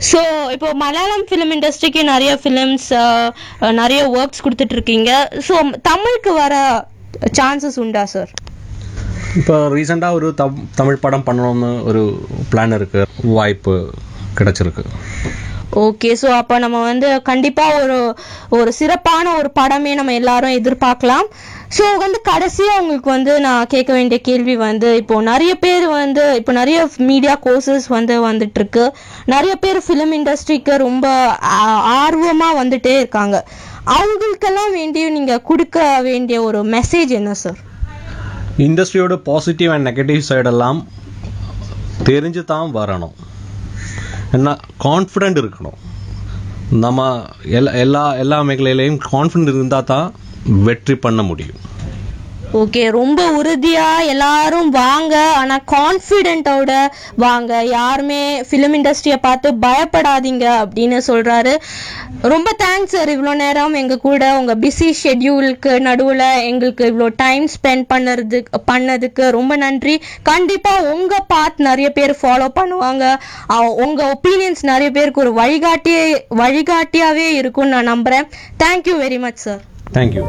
so இப்போ Malayalam film இண்டஸ்ட்ரிக்கு நிறைய ஃபிலிம்ஸ் நிறைய ஒர்க்ஸ் கொடுத்துட்டு இருக்கீங்க ஸோ தமிழுக்கு வர சான்சஸ் உண்டா சார் இப்போ ரீசெண்டாக ஒரு தம் தமிழ் படம் பண்ணணும்னு ஒரு பிளான் இருக்கு வாய்ப்பு கிடைச்சிருக்கு ஓகே ஸோ அப்போ நம்ம வந்து கண்டிப்பாக ஒரு ஒரு சிறப்பான ஒரு படமே நம்ம எல்லாரும் எதிர்பார்க்கலாம் ஸோ வந்து கடைசியாக உங்களுக்கு வந்து நான் கேட்க வேண்டிய கேள்வி வந்து இப்போ நிறைய பேர் வந்து இப்போ நிறைய மீடியா கோர்சஸ் வந்து வந்துட்டு இருக்கு நிறைய பேர் ஃபிலிம் இண்டஸ்ட்ரிக்கு ரொம்ப ஆர்வமாக வந்துட்டே இருக்காங்க அவங்களுக்கெல்லாம் வேண்டிய நீங்கள் கொடுக்க வேண்டிய ஒரு மெசேஜ் என்ன சார் இண்டஸ்ட்ரியோட பாசிட்டிவ் அண்ட் நெகட்டிவ் சைடெல்லாம் தெரிஞ்சு தான் வரணும் என்ன கான்ஃபிடென்ட் இருக்கணும் நம்ம எல்லா எல்லா எல்லா மேഖലയിലെയും கான்ஃபிடென்ட் இருந்தால் தான் வெற்றி பண்ண முடியும் ஓகே ரொம்ப உறுதியா எல்லாரும் வாங்க ஆனா கான்ஃபிடென்ட்டோட வாங்க யாருமே ஃபிலிம் இண்டஸ்ட்ரியை பார்த்து பயப்படாதீங்க அப்படின்னு சொல்றாரு ரொம்ப தேங்க்ஸ் சார் இவ்வளோ நேரம் எங்க கூட உங்க பிஸி ஷெட்யூலுக்கு நடுவுல எங்களுக்கு இவ்வளோ டைம் ஸ்பெண்ட் பண்ணறது பண்ணதுக்கு ரொம்ப நன்றி கண்டிப்பா உங்க பாத் நிறைய பேர் ஃபாலோ பண்ணுவாங்க அஹ் உங்க ஒப்பீனியன்ஸ் நிறைய பேருக்கு ஒரு வழிகாட்டியே வழிகாட்டியாவே இருக்கும்னு நான் நம்புறேன் thank you very much sir thank you